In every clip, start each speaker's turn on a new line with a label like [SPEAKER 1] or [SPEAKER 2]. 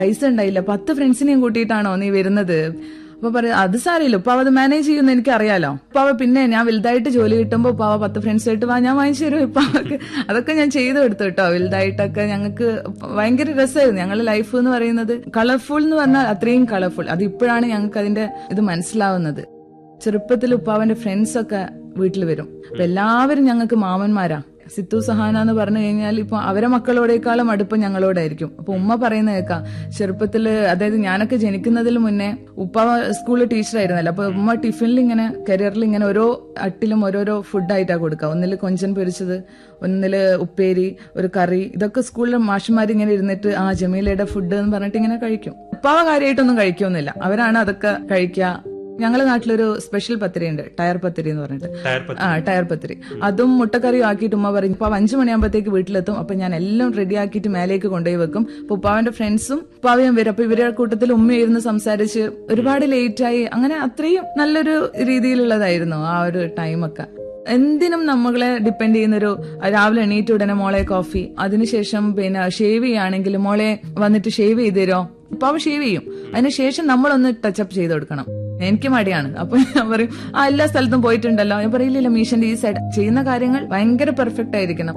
[SPEAKER 1] പൈസ ഉണ്ടായില്ല പത്ത് ഫ്രണ്ട്സിനെയും കൂട്ടിയിട്ടാണോ നീ വരുന്നത് അപ്പൊ പറയാം അത് സാരമില്ല ഉപ്പാവ അത് മാനേജ് ചെയ്യുമെന്ന് എനിക്ക് അറിയാലോ ഉപ്പാവ പിന്നെ ഞാൻ വലുതായിട്ട് ജോലി കിട്ടുമ്പോ ഉപ്പാവ പത്ത് ഫ്രണ്ട്സ് ആയിട്ട് വാ ഞാൻ വാങ്ങിച്ചു തരും ഉപ്പാവക്ക് അതൊക്കെ ഞാൻ ചെയ്തു കൊടുത്തു കേട്ടോ വലുതായിട്ടൊക്കെ ഞങ്ങൾക്ക് ഭയങ്കര രസമായിരുന്നു ഞങ്ങളുടെ ലൈഫ് എന്ന് പറയുന്നത് കളർഫുൾ എന്ന് പറഞ്ഞാൽ അത്രയും കളർഫുൾ അത് ഇപ്പോഴാണ് ഞങ്ങൾക്ക് അതിന്റെ ഇത് മനസ്സിലാവുന്നത് ചെറുപ്പത്തിൽ ഉപ്പാവന്റെ ഫ്രണ്ട്സ് ഒക്കെ വീട്ടിൽ വരും അപ്പൊ എല്ലാവരും ഞങ്ങൾക്ക് മാമന്മാരാ സിത്തു സഹാന എന്ന് പറഞ്ഞു കഴിഞ്ഞാൽ ഇപ്പൊ അവരെ മക്കളോടേക്കാളും അടുപ്പം ഞങ്ങളോടായിരിക്കും അപ്പൊ ഉമ്മ പറയുന്ന കേൾക്കാം ചെറുപ്പത്തില് അതായത് ഞാനൊക്കെ ജനിക്കുന്നതിന് മുന്നേ ഉപ്പ സ്കൂളിൽ ടീച്ചറായിരുന്നല്ലോ അപ്പൊ ഉമ്മ ടിഫിനിൽ ഇങ്ങനെ കരിയറിൽ ഇങ്ങനെ ഓരോ അട്ടിലും ഓരോരോ ഫുഡായിട്ടാ കൊടുക്കുക ഒന്നില് കൊഞ്ചൻ പൊരിച്ചത് ഒന്നില് ഉപ്പേരി ഒരു കറി ഇതൊക്കെ സ്കൂളിലെ മാഷന്മാർ ഇങ്ങനെ ഇരുന്നിട്ട് ആ ജമീലയുടെ ഫുഡ് എന്ന് പറഞ്ഞിട്ട് ഇങ്ങനെ കഴിക്കും ഉപ്പാവ കാര്യമായിട്ടൊന്നും കഴിക്കൊന്നുമില്ല അവരാണ് അതൊക്കെ കഴിക്കുക ഞങ്ങളുടെ നാട്ടിലൊരു സ്പെഷ്യൽ പത്തിരി ഉണ്ട് ടയർ പത്തിരി എന്ന് പറഞ്ഞിട്ട്
[SPEAKER 2] ടയർ പത്ത്
[SPEAKER 1] ആ ടയർ പത്തിരി അതും മുട്ടക്കറിയും ആക്കിയിട്ട് ഉമ്മ പറയും ഇപ്പൊ അഞ്ചു മണിയാകുമ്പോഴത്തേക്ക് വീട്ടിലെത്തും അപ്പൊ ഞാൻ എല്ലാം റെഡി ആക്കിയിട്ട് മേലേക്ക് കൊണ്ടുപോയി വെക്കും അപ്പൊ ഉപ്പാവന്റെ ഫ്രണ്ട്സും ഉപ്പാവയും വരും അപ്പൊ ഇവരുടെ കൂട്ടത്തിൽ ഉമ്മയിരുന്ന് സംസാരിച്ച് ഒരുപാട് ലേറ്റ് ആയി അങ്ങനെ അത്രയും നല്ലൊരു രീതിയിലുള്ളതായിരുന്നു ആ ഒരു ടൈമൊക്കെ എന്തിനും നമ്മളെ ഡിപ്പെൻഡ് ചെയ്യുന്നൊരു രാവിലെ എണീറ്റ് ഉടനെ മോളെ കോഫി അതിനുശേഷം പിന്നെ ഷേവ് ചെയ്യുകയാണെങ്കിൽ മോളെ വന്നിട്ട് ഷേവ് ചെയ്ത് തരോ ഉപ്പാവ് ഷേവ് ചെയ്യും അതിനുശേഷം നമ്മളൊന്ന് ടച്ചപ്പ് ചെയ്ത് കൊടുക്കണം എനിക്ക് മടിയാണ് അപ്പൊ ഞാൻ പറയും ആ എല്ലാ സ്ഥലത്തും പോയിട്ടുണ്ടല്ലോ ഞാൻ പറയില്ല മീഷന്റെ ഈ സൈഡ് ചെയ്യുന്ന കാര്യങ്ങൾ ഭയങ്കര പെർഫെക്റ്റ് ആയിരിക്കണം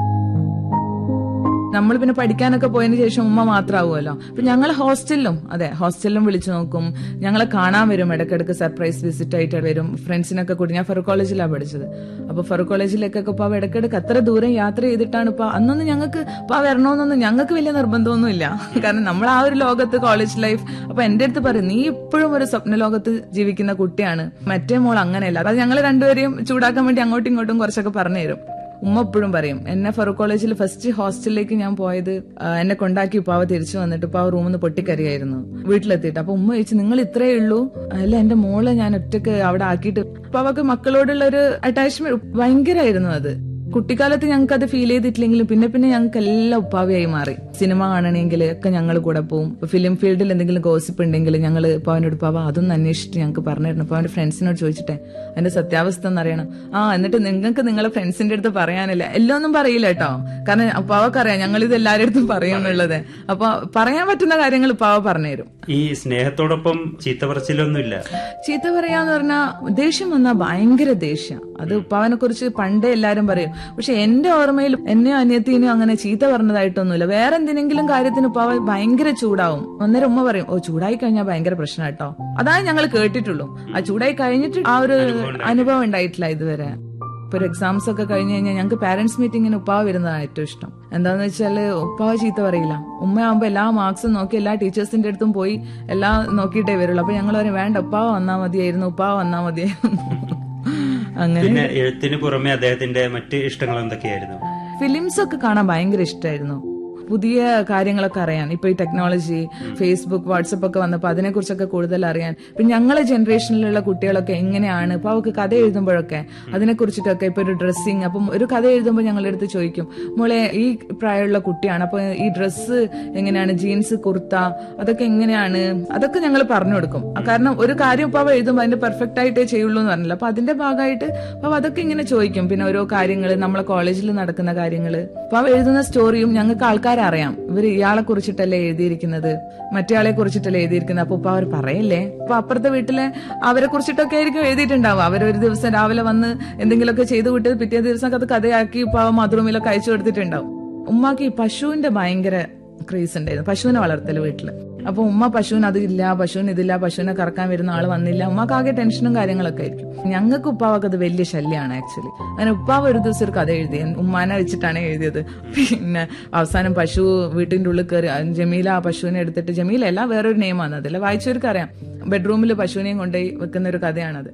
[SPEAKER 1] നമ്മൾ പിന്നെ പഠിക്കാനൊക്കെ പോയതിനു ശേഷം ഉമ്മ മാത്രമാവുമല്ലോ അപ്പൊ ഞങ്ങൾ ഹോസ്റ്റലിലും അതെ ഹോസ്റ്റലിലും വിളിച്ചു നോക്കും ഞങ്ങളെ കാണാൻ വരും ഇടയ്ക്കിടയ്ക്ക് സർപ്രൈസ് വിസിറ്റ് ആയിട്ട് വരും ഫ്രണ്ട്സിനൊക്കെ കൂടി ഞാൻ ഫറൂഖ് കോളേജിലാണ് പഠിച്ചത് അപ്പൊ ഫറൂഖ് കോളേജിലേക്കൊക്കെ ഇപ്പൊ ഇടയ്ക്കിടയ്ക്ക് അത്ര ദൂരം യാത്ര ചെയ്തിട്ടാണ് ഇപ്പൊ അന്നൊന്നും ഞങ്ങൾക്ക് ഇപ്പൊ വരണമെന്നൊന്നും ഞങ്ങൾക്ക് വലിയ നിർബന്ധമൊന്നും ഇല്ല കാരണം നമ്മൾ ആ ഒരു ലോകത്ത് കോളേജ് ലൈഫ് അപ്പൊ എന്റെ അടുത്ത് പറയും നീ ഇപ്പോഴും ഒരു സ്വപ്ന ലോകത്ത് ജീവിക്കുന്ന കുട്ടിയാണ് മറ്റേ മോൾ അങ്ങനെയല്ല അത് ഞങ്ങൾ രണ്ടുപേരെയും ചൂടാക്കാൻ വേണ്ടി അങ്ങോട്ടും ഇങ്ങോട്ടും കുറച്ചൊക്കെ പറഞ്ഞു തരും ഉമ്മ എപ്പോഴും പറയും എന്നെ ഫറൂഖ് കോളേജിൽ ഫസ്റ്റ് ഹോസ്റ്റലിലേക്ക് ഞാൻ പോയത് ആ, എന്നെ കൊണ്ടാക്കി ഉപ്പാവ തിരിച്ചു വന്നിട്ട് ഉപ്പാവ റൂമിൽ നിന്ന് പൊട്ടിക്കറിയായിരുന്നു വീട്ടിലെത്തിയിട്ട് അപ്പൊ ഉമ്മ ചോദിച്ചു നിങ്ങൾ ഇത്രേ ഉള്ളൂ അല്ല എന്റെ മോളെ ഞാൻ ഒറ്റക്ക് അവിടെ ആക്കിയിട്ട് ഉപ്പാവക്ക് മക്കളോടുള്ള ഒരു അറ്റാച്ച്മെന്റ് ഭയങ്കരമായിരുന്നു അത് കുട്ടിക്കാലത്ത് ഞങ്ങൾക്ക് അത് ഫീൽ ചെയ്തിട്ടില്ലെങ്കിലും പിന്നെ പിന്നെ ഞങ്ങൾക്ക് എല്ലാം ഉപ്പാവയായി മാറി സിനിമ കാണണമെങ്കിൽ ഒക്കെ ഞങ്ങൾ കൂടെ പോവും ഫിലിം ഫീൽഡിൽ എന്തെങ്കിലും ഗോസിപ്പ് ഉണ്ടെങ്കിൽ ഞങ്ങൾ ഉപ്പാവിനോട് ഉപ്പാവ അതൊന്നും അന്വേഷിച്ചിട്ട് ഞങ്ങൾക്ക് പറഞ്ഞിരുന്നു അപ്പൊ അവന്റെ ഫ്രണ്ട്സിനോട് ചോദിച്ചിട്ടെ അതിന്റെ സത്യാവസ്ഥ എന്നറിയണം ആ എന്നിട്ട് നിങ്ങൾക്ക് നിങ്ങളെ ഫ്രണ്ട്സിന്റെ അടുത്ത് പറയാനില്ല എല്ലാം ഒന്നും പറയില്ല കേട്ടോ കാരണം ഉപ്പാവക്കറിയാം ഞങ്ങൾ ഇത് എല്ലാവരുടെ അടുത്തും പറയുന്നുള്ളത് അപ്പൊ പറയാൻ പറ്റുന്ന കാര്യങ്ങൾ ഉപ്പാവ പറഞ്ഞുതരും
[SPEAKER 2] ഈ സ്നേഹത്തോടൊപ്പം ചീത്ത പറച്ചിലൊന്നുമില്ല
[SPEAKER 1] ചീത്ത പറയാന്ന് പറഞ്ഞാ ദേഷ്യം വന്നാ ഭയങ്കര ദേഷ്യം അത് ഉപ്പാവിനെ കുറിച്ച് പണ്ടേ എല്ലാരും പറയും പക്ഷെ എന്റെ ഓർമ്മയിൽ എന്നെയോ അനിയത്തിനെയോ അങ്ങനെ ചീത്ത പറഞ്ഞതായിട്ടൊന്നുമില്ല വേറെ എന്തിനെങ്കിലും കാര്യത്തിന് ഉപ്പാവ ഭയങ്കര ചൂടാവും അന്നേരം ഉമ്മ പറയും ഓ ചൂടായി കഴിഞ്ഞാൽ ഭയങ്കര പ്രശ്നം കേട്ടോ അതാണ് ഞങ്ങൾ കേട്ടിട്ടുള്ളൂ ആ ചൂടായി കഴിഞ്ഞിട്ട് ആ ഒരു അനുഭവം ഉണ്ടായിട്ടില്ല ഇതുവരെ ഇപ്പൊ ഒരു എക്സാംസ് ഒക്കെ കഴിഞ്ഞ് കഴിഞ്ഞാൽ ഞങ്ങൾക്ക് പാരന്റ്സ് മീറ്റിംഗിന് ഉപ്പാവ വരുന്നതാണ് ഏറ്റവും ഇഷ്ടം എന്താന്ന് വെച്ചാല് ഉപ്പാവ ചീത്ത പറയില്ല ഉമ്മയാകുമ്പോ എല്ലാ മാർക്സും നോക്കി എല്ലാ ടീച്ചേഴ്സിന്റെ അടുത്തും പോയി എല്ലാം നോക്കിയിട്ടേ വരുള്ളൂ അപ്പൊ ഞങ്ങൾ പറയും വേണ്ട ഉപ്പാവ വന്നാ മതിയായിരുന്നു ഉപ്പാവ വന്നാ മതിയായിരുന്നു അങ്ങനെ
[SPEAKER 2] പിന്നെ എഴുത്തിന് പുറമെ അദ്ദേഹത്തിന്റെ മറ്റ് ഇഷ്ടങ്ങൾ എന്തൊക്കെയായിരുന്നു
[SPEAKER 1] ഫിലിംസ് ഒക്കെ കാണാൻ ഭയങ്കര ഇഷ്ടമായിരുന്നു പുതിയ കാര്യങ്ങളൊക്കെ അറിയാൻ ഇപ്പൊ ഈ ടെക്നോളജി ഫേസ്ബുക്ക് വാട്സപ്പ് ഒക്കെ വന്നപ്പോൾ അതിനെ കുറിച്ചൊക്കെ കൂടുതൽ അറിയാൻ ഇപ്പൊ ഞങ്ങളെ ജനറേഷനിലുള്ള കുട്ടികളൊക്കെ എങ്ങനെയാണ് ഇപ്പൊ അവർക്ക് കഥ എഴുതുമ്പോഴൊക്കെ അതിനെ കുറിച്ചിട്ടൊക്കെ ഇപ്പൊ ഒരു ഡ്രസ്സിങ് അപ്പം ഒരു കഥ എഴുതുമ്പോൾ ഞങ്ങളുടെ അടുത്ത് ചോദിക്കും മോളെ ഈ പ്രായമുള്ള കുട്ടിയാണ് അപ്പൊ ഈ ഡ്രസ്സ് എങ്ങനെയാണ് ജീൻസ് കുർത്ത അതൊക്കെ എങ്ങനെയാണ് അതൊക്കെ ഞങ്ങൾ പറഞ്ഞു കൊടുക്കും ആ കാരണം ഒരു കാര്യം ഇപ്പൊ അവ എഴുതുമ്പോൾ അതിന്റെ പെർഫെക്റ്റ് ആയിട്ടേ ചെയ്യുള്ളൂ എന്ന് പറഞ്ഞില്ല അപ്പൊ അതിന്റെ ഭാഗമായിട്ട് അപ്പൊ അതൊക്കെ ഇങ്ങനെ ചോദിക്കും പിന്നെ ഓരോ കാര്യങ്ങൾ നമ്മളെ കോളേജിൽ നടക്കുന്ന കാര്യങ്ങൾ അപ്പൊ അവ എഴുതുന്ന സ്റ്റോറിയും ഞങ്ങൾക്ക് ആൾക്കാരെ അറിയാം ഇവർ ഇയാളെ കുറിച്ചിട്ടല്ലേ എഴുതിയിരിക്കുന്നത് മറ്റേയാളെ കുറിച്ചിട്ടല്ലേ എഴുതിയിരിക്കുന്നത് അപ്പൊ ഇപ്പൊ അവർ പറയല്ലേ അപ്പൊ അപ്പുറത്തെ വീട്ടിലെ അവരെ കുറിച്ചിട്ടൊക്കെ ആയിരിക്കും എഴുതിയിട്ടുണ്ടാവുക അവരൊരു ദിവസം രാവിലെ വന്ന് എന്തെങ്കിലുമൊക്കെ ചെയ്തു വിട്ട് പിറ്റേ ദിവസം അത് കഥയാക്കി ഇപ്പൊ മധുറമിലൊക്കെ അയച്ചു കൊടുത്തിട്ടുണ്ടാവും ഉമ്മാക്ക് ഈ പശുവിന്റെ ഭയങ്കര ക്രേസ് ഉണ്ടായിരുന്നു പശുവിനെ വളർത്തല് വീട്ടില് അപ്പൊ ഉമ്മ പശുവിന് അതില്ല പശുവിന് ഇതില്ല പശുവിനെ കറക്കാൻ വരുന്ന ആള് വന്നില്ല ഉമ്മക്ക് ആകെ ടെൻഷനും കാര്യങ്ങളൊക്കെ ആയിരിക്കും ഞങ്ങൾക്ക് ഉപ്പാവൊക്കെ അത് വലിയ ശല്യമാണ് ആക്ച്വലി അങ്ങനെ ഉപ്പാവ് ഒരു ദിവസം ഒരു കഥ എഴുതി ഉമ്മാനെ വെച്ചിട്ടാണ് എഴുതിയത് പിന്നെ അവസാനം പശു വീട്ടിന്റെ ഉള്ളിൽ കയറി ജമീല ആ പശുവിനെ എടുത്തിട്ട് ജമീല അല്ല വേറൊരു നെയിമാണ് അതില്ല വായിച്ചവർക്ക് അറിയാം ബെഡ്റൂമിൽ പശുവിനെയും കൊണ്ടുപോയി വെക്കുന്ന ഒരു കഥയാണത്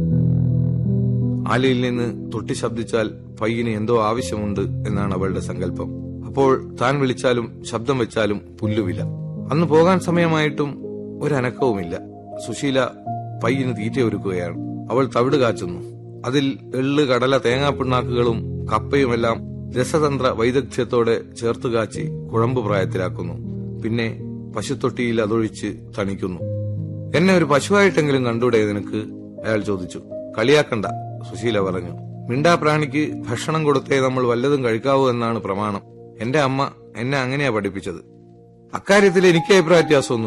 [SPEAKER 3] ആലയിൽ നിന്ന് തൊട്ടി ശബ്ദിച്ചാൽ പയ്യന് എന്തോ ആവശ്യമുണ്ട് എന്നാണ് അവളുടെ സങ്കല്പം അപ്പോൾ താൻ വിളിച്ചാലും ശബ്ദം വെച്ചാലും പുല്ലുവില അന്ന് പോകാൻ സമയമായിട്ടും ഒരനക്കവുമില്ല സുശീല പയ്യന് തീറ്റ ഒരുക്കുകയാണ് അവൾ തവിട് കാച്ചുന്നു അതിൽ എള്ള് കടല തേങ്ങാപ്പിണ്ണാക്കുകളും കപ്പയുമെല്ലാം രസതന്ത്ര വൈദഗ്ധ്യത്തോടെ ചേർത്ത് കാച്ചി കുഴമ്പ് പ്രായത്തിലാക്കുന്നു പിന്നെ പശുത്തൊട്ടിയിൽ അതൊഴിച്ച് തണിക്കുന്നു എന്നെ ഒരു പശുവായിട്ടെങ്കിലും കണ്ടൂടെ നിനക്ക് അയാൾ ചോദിച്ചു കളിയാക്കണ്ട സുശീല പറഞ്ഞു മിണ്ടാ പ്രാണിക്ക് ഭക്ഷണം കൊടുത്തേ നമ്മൾ വല്ലതും കഴിക്കാവൂ എന്നാണ് പ്രമാണം എന്റെ അമ്മ എന്നെ അങ്ങനെയാ പഠിപ്പിച്ചത് അക്കാര്യത്തിൽ എനിക്ക് അഭിപ്രായ വ്യത്യാസമൊന്നും